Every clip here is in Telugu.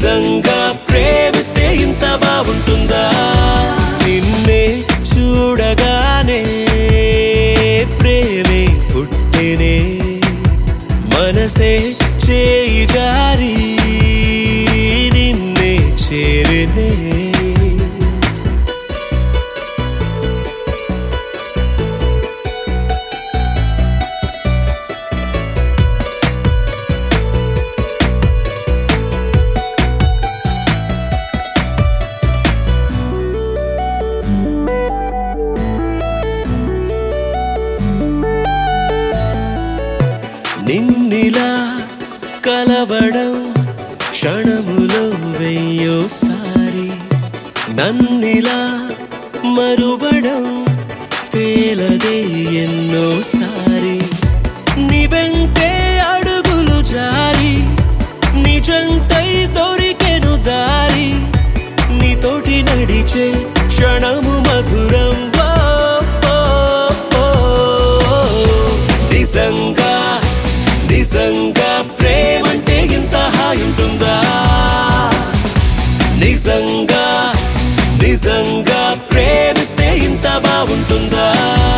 నిజంగా ప్రేమిస్తే ఇంత బాగుంటుందా నిన్నే చూడగానే ప్రేమే పుట్టినే మనసే చేయి జారి నిన్నే చేరినే నిన్నిలా కలవడం క్షణములో వెయ్యోసారి నన్నిలా మరువడం తేలదే ఎన్నోసారి నీ వెంటే అడుగులు జారి నిజంటై దొరికెను దారి నీతోటి నడిచే క్షణము మధురం ఓ, ఓ, ఓ. నిజంగా నిజంగా ప్రేమంటే ఇంత హాయి ఉంటుందా నిజంగా నిజంగా ప్రేమిస్తే ఇంత బాగుంటుందా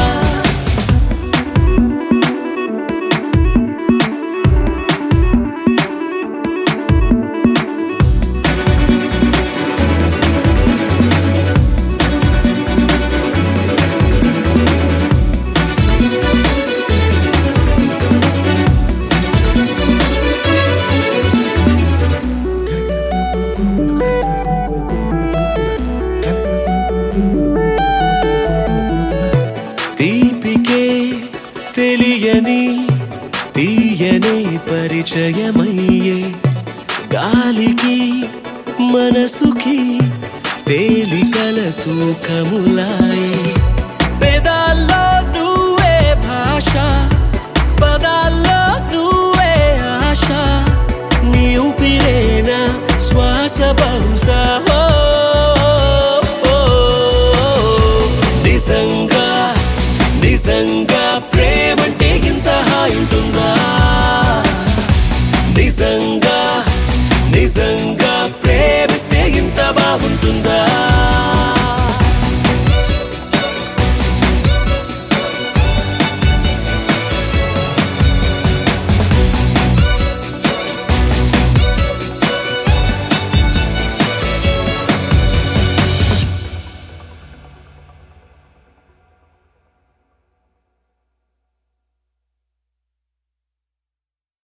తీపికే తెలియని తీయని పరిచయమయ్యే గాలికి మనసుకి తేలికల తూకములాయే పెదాల్లో నువ్వే భాష పదాల్లో నువ్వే ఆశ నీ ఊపిరేనా శ్వాస బహుశా ఓ, ఓ, ఓ. నిజంగా నిజంగా ప్రేమంటే ఇంత హాయి ఉంటుందా నిజంగా నిజంగా ప్రేమిస్తే ఇంత బాగుంటుందా